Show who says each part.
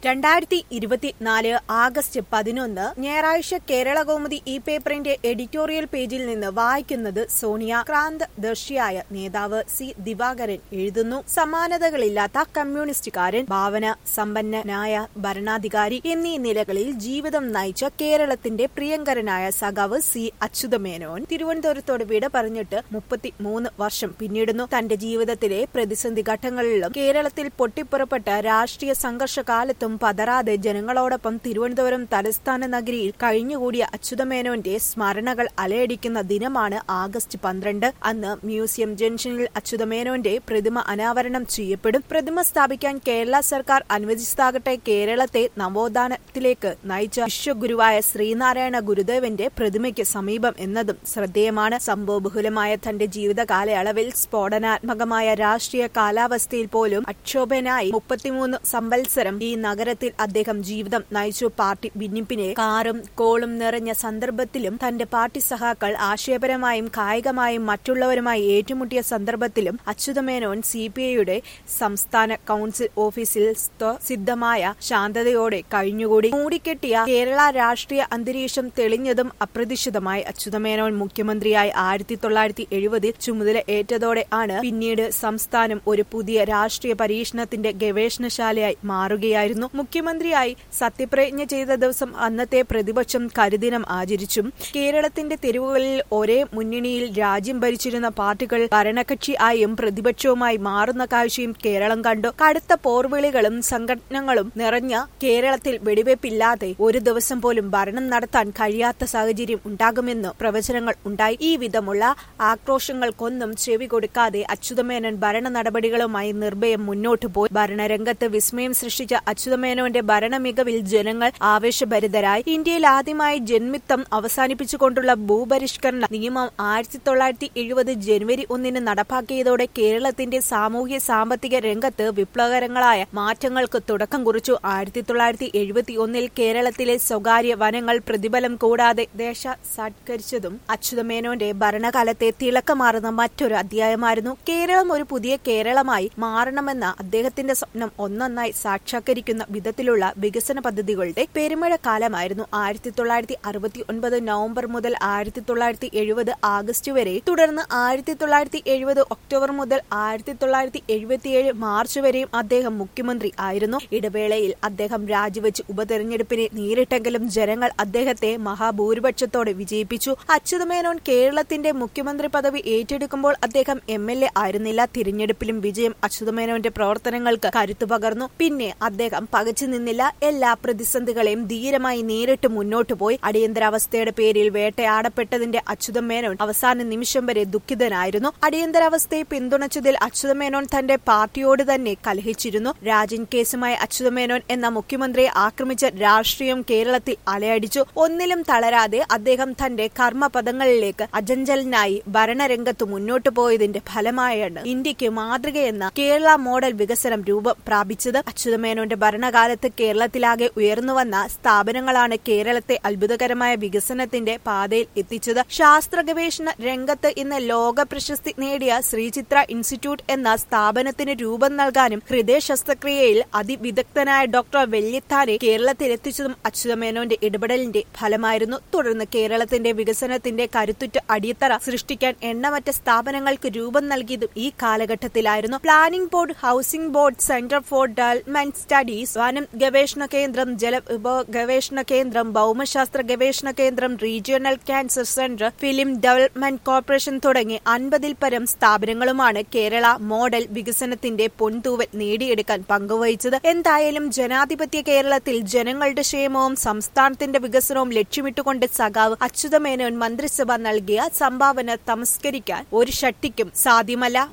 Speaker 1: രണ്ടായിരത്തി ഇരുപത്തിനാല് ആഗസ്റ്റ് പതിനൊന്ന് ഞായറാഴ്ച കേരള കൗമുദി ഈ പേപ്പറിന്റെ എഡിറ്റോറിയൽ പേജിൽ നിന്ന് വായിക്കുന്നത് സോണിയ ക്രാന്ത് ദർശിയായ നേതാവ് സി ദിവാകരൻ എഴുതുന്നു സമാനതകളില്ലാത്ത കമ്മ്യൂണിസ്റ്റുകാരൻ ഭാവന സമ്പന്നനായ ഭരണാധികാരി എന്നീ നിലകളിൽ ജീവിതം നയിച്ച കേരളത്തിന്റെ പ്രിയങ്കരനായ സഖാവ് സി അച്യുതമേനോൻ തിരുവനന്തപുരത്തോട് വിട പറഞ്ഞിട്ട് മുപ്പത്തി മൂന്ന് വർഷം പിന്നിടുന്നു തന്റെ ജീവിതത്തിലെ പ്രതിസന്ധി ഘട്ടങ്ങളിലും കേരളത്തിൽ പൊട്ടിപ്പുറപ്പെട്ട രാഷ്ട്രീയ സംഘർഷകാലത്തും പതറാതെ ജനങ്ങളോടൊപ്പം തിരുവനന്തപുരം തലസ്ഥാന നഗരിയിൽ കഴിഞ്ഞുകൂടിയ അച്യുതമേനോന്റെ സ്മരണകൾ അലയടിക്കുന്ന ദിനമാണ് ആഗസ്റ്റ് പന്ത്രണ്ട് അന്ന് മ്യൂസിയം ജംഗ്ഷനിൽ അച്യുതമേനോന്റെ പ്രതിമ അനാവരണം ചെയ്യപ്പെടും പ്രതിമ സ്ഥാപിക്കാൻ കേരള സർക്കാർ അനുവദിച്ചതാകട്ടെ കേരളത്തെ നവോത്ഥാനത്തിലേക്ക് നയിച്ച വിശ്വഗുരുവായ ശ്രീനാരായണ ഗുരുദേവന്റെ പ്രതിമയ്ക്ക് സമീപം എന്നതും ശ്രദ്ധേയമാണ് സംഭവബഹുലമായ തന്റെ ജീവിത കാലയളവിൽ സ്ഫോടനാത്മകമായ രാഷ്ട്രീയ കാലാവസ്ഥയിൽ പോലും അക്ഷോഭനായി മുപ്പത്തിമൂന്ന് സംവത്സരം ഈ നഗരത്തിൽ അദ്ദേഹം ജീവിതം നയിച്ചു പാർട്ടി ഭിന്നിപ്പിനെ കാറും കോളും നിറഞ്ഞ സന്ദർഭത്തിലും തന്റെ പാർട്ടി സഹാക്കൾ ആശയപരമായും കായികമായും മറ്റുള്ളവരുമായി ഏറ്റുമുട്ടിയ സന്ദർഭത്തിലും അച്യുതമേനോൻ സി പി ഐയുടെ സംസ്ഥാന കൌൺസിൽ ഓഫീസിൽ സിദ്ധമായ ശാന്തതയോടെ കഴിഞ്ഞുകൂടി മൂടിക്കെട്ടിയ കേരള രാഷ്ട്രീയ അന്തരീക്ഷം തെളിഞ്ഞതും അപ്രതീക്ഷിതമായി അച്യുതമേനോൻ മുഖ്യമന്ത്രിയായി ആയിരത്തി തൊള്ളായിരത്തി എഴുപതിൽ ചുമതല ഏറ്റതോടെ ആണ് പിന്നീട് സംസ്ഥാനം ഒരു പുതിയ രാഷ്ട്രീയ പരീക്ഷണത്തിന്റെ ഗവേഷണശാലയായി മാറുകയായിരുന്നു മുഖ്യമന്ത്രിയായി സത്യപ്രതിജ്ഞ ചെയ്ത ദിവസം അന്നത്തെ പ്രതിപക്ഷം കരിദിനം ആചരിച്ചും കേരളത്തിന്റെ തെരുവുകളിൽ ഒരേ മുന്നണിയിൽ രാജ്യം ഭരിച്ചിരുന്ന പാർട്ടികൾ ഭരണകക്ഷി ആയും പ്രതിപക്ഷവുമായി മാറുന്ന കാഴ്ചയും കേരളം കണ്ടു കടുത്ത പോർവിളികളും സംഘടനകളും നിറഞ്ഞ കേരളത്തിൽ വെടിവെപ്പില്ലാതെ ഒരു ദിവസം പോലും ഭരണം നടത്താൻ കഴിയാത്ത സാഹചര്യം ഉണ്ടാകുമെന്ന് പ്രവചനങ്ങൾ ഉണ്ടായി ഈ വിധമുള്ള ആക്രോശങ്ങൾക്കൊന്നും ചെവി കൊടുക്കാതെ അച്യുതമേനോൻ ഭരണ നടപടികളുമായി നിർഭയം മുന്നോട്ടു പോയി ഭരണരംഗത്ത് വിസ്മയം സൃഷ്ടിച്ച അച്യുതമേനോന്റെ ഭരണ മികവിൽ ജനങ്ങൾ ആവേശഭരിതരായി ഇന്ത്യയിൽ ആദ്യമായി ജന്മിത്തം അവസാനിപ്പിച്ചുകൊണ്ടുള്ള ഭൂപരിഷ്കരണ നിയമം ആയിരത്തി തൊള്ളായിരത്തി എഴുപത് ജനുവരി ഒന്നിന് നടപ്പാക്കിയതോടെ കേരളത്തിന്റെ സാമൂഹ്യ സാമ്പത്തിക രംഗത്ത് വിപ്ലവകരങ്ങളായ മാറ്റങ്ങൾക്ക് തുടക്കം കുറിച്ചു ആയിരത്തി തൊള്ളായിരത്തി എഴുപത്തി ഒന്നിൽ കേരളത്തിലെ സ്വകാര്യ വനങ്ങൾ പ്രതിഫലം കൂടാതെ ദേശസാത്കരിച്ചതും അച്യുതമേനോന്റെ ഭരണകാലത്തെ തിളക്കമാറുന്ന മറ്റൊരു അധ്യായമായിരുന്നു കേരളം ഒരു പുതിയ കേരളമായി മാറണമെന്ന അദ്ദേഹത്തിന്റെ സ്വപ്നം ഒന്നൊന്നായി സാക്ഷാത്കരിക്കുന്ന വിധത്തിലുള്ള വികസന പദ്ധതികളുടെ പെരുമഴ കാലമായിരുന്നു ആയിരത്തി തൊള്ളായിരത്തി അറുപത്തി ഒൻപത് നവംബർ മുതൽ ആയിരത്തി തൊള്ളായിരത്തി എഴുപത് ആഗസ്റ്റ് വരെ തുടർന്ന് ആയിരത്തി തൊള്ളായിരത്തി എഴുപത് ഒക്ടോബർ മുതൽ ആയിരത്തി തൊള്ളായിരത്തി എഴുപത്തിയേഴ് മാർച്ച് വരെയും അദ്ദേഹം മുഖ്യമന്ത്രി ആയിരുന്നു ഇടവേളയിൽ അദ്ദേഹം രാജിവെച്ച് ഉപതെരഞ്ഞെടുപ്പിനെ നേരിട്ടെങ്കിലും ജനങ്ങൾ അദ്ദേഹത്തെ മഹാഭൂരിപക്ഷത്തോടെ വിജയിപ്പിച്ചു അച്യുതമേനോൻ കേരളത്തിന്റെ മുഖ്യമന്ത്രി പദവി ഏറ്റെടുക്കുമ്പോൾ അദ്ദേഹം എം എൽ എ ആയിരുന്നില്ല തിരഞ്ഞെടുപ്പിലും വിജയം അച്യുതമേനോന്റെ പ്രവർത്തനങ്ങൾക്ക് കരുത്തു പകർന്നു പിന്നെ അദ്ദേഹം പകച്ചു നിന്നില്ല എല്ലാ പ്രതിസന്ധികളെയും ധീരമായി നേരിട്ട് മുന്നോട്ടു പോയി അടിയന്തരാവസ്ഥയുടെ പേരിൽ വേട്ടയാടപ്പെട്ടതിന്റെ അച്യുതമേനോൻ അവസാന നിമിഷം വരെ ദുഃഖിതനായിരുന്നു അടിയന്തരാവസ്ഥയെ പിന്തുണച്ചതിൽ അച്യുതമേനോൻ തന്റെ പാർട്ടിയോട് തന്നെ കലഹിച്ചിരുന്നു രാജൻ കേസുമായി അച്യുതമേനോൻ എന്ന മുഖ്യമന്ത്രിയെ ആക്രമിച്ച രാഷ്ട്രീയം കേരളത്തിൽ അലയടിച്ചു ഒന്നിലും തളരാതെ അദ്ദേഹം തന്റെ കർമ്മപദങ്ങളിലേക്ക് അജഞ്ചലനായി ഭരണരംഗത്ത് മുന്നോട്ടു പോയതിന്റെ ഫലമായാണ് ഇന്ത്യക്ക് മാതൃകയെന്ന കേരള മോഡൽ വികസനം രൂപം പ്രാപിച്ചത് അച്യുതമേനോന്റെ ഭരണകാലത്ത് കേരളത്തിലാകെ ഉയർന്നുവന്ന സ്ഥാപനങ്ങളാണ് കേരളത്തെ അത്ഭുതകരമായ വികസനത്തിന്റെ പാതയിൽ എത്തിച്ചത് ശാസ്ത്ര ഗവേഷണ രംഗത്ത് ഇന്ന് ലോക പ്രശസ്തി നേടിയ ശ്രീചിത്ര ഇൻസ്റ്റിറ്റ്യൂട്ട് എന്ന സ്ഥാപനത്തിന് രൂപം നൽകാനും ഹൃദയ ശസ്ത്രക്രിയയിൽ അതിവിദഗ്ധനായ ഡോക്ടർ വെല്ലിത്താനെ കേരളത്തിലെത്തിച്ചതും അച്യുതമേനോന്റെ ഇടപെടലിന്റെ ഫലമായിരുന്നു തുടർന്ന് കേരളത്തിന്റെ വികസനത്തിന്റെ കരുത്തുറ്റ അടിയത്തറ സൃഷ്ടിക്കാൻ എണ്ണമറ്റ സ്ഥാപനങ്ങൾക്ക് രൂപം നൽകിയതും ഈ കാലഘട്ടത്തിലായിരുന്നു planning board housing board centre for development studies വനം ഗവേഷണ കേന്ദ്രം ജലവിഭവ ഗവേഷണ കേന്ദ്രം ഭൗമശാസ്ത്ര ഗവേഷണ കേന്ദ്രം regional cancer centre film development corporation തുടങ്ങി അൻപതിൽ പരം സ്ഥാപനങ്ങളുമാണ് കേരള മോഡൽ വികസനത്തിന്റെ പൊൻതൂവൽ നേടിയെടുക്കാൻ പങ്കുവഹിച്ചത് എന്തായാലും ജനാധിപത്യ കേരളത്തിൽ ജനങ്ങളുടെ ക്ഷേമവും സംസ്ഥാനത്തിന്റെ വികസനവും ലക്ഷ്യമിട്ടുകൊണ്ട് സഖാവ് അച്യുതമേനോൻ മന്ത്രിസഭ നൽകിയ സംഭാവന തമസ്കരിക്കാൻ ഒരു ശക്തിക്കും സാധ്യമല്ല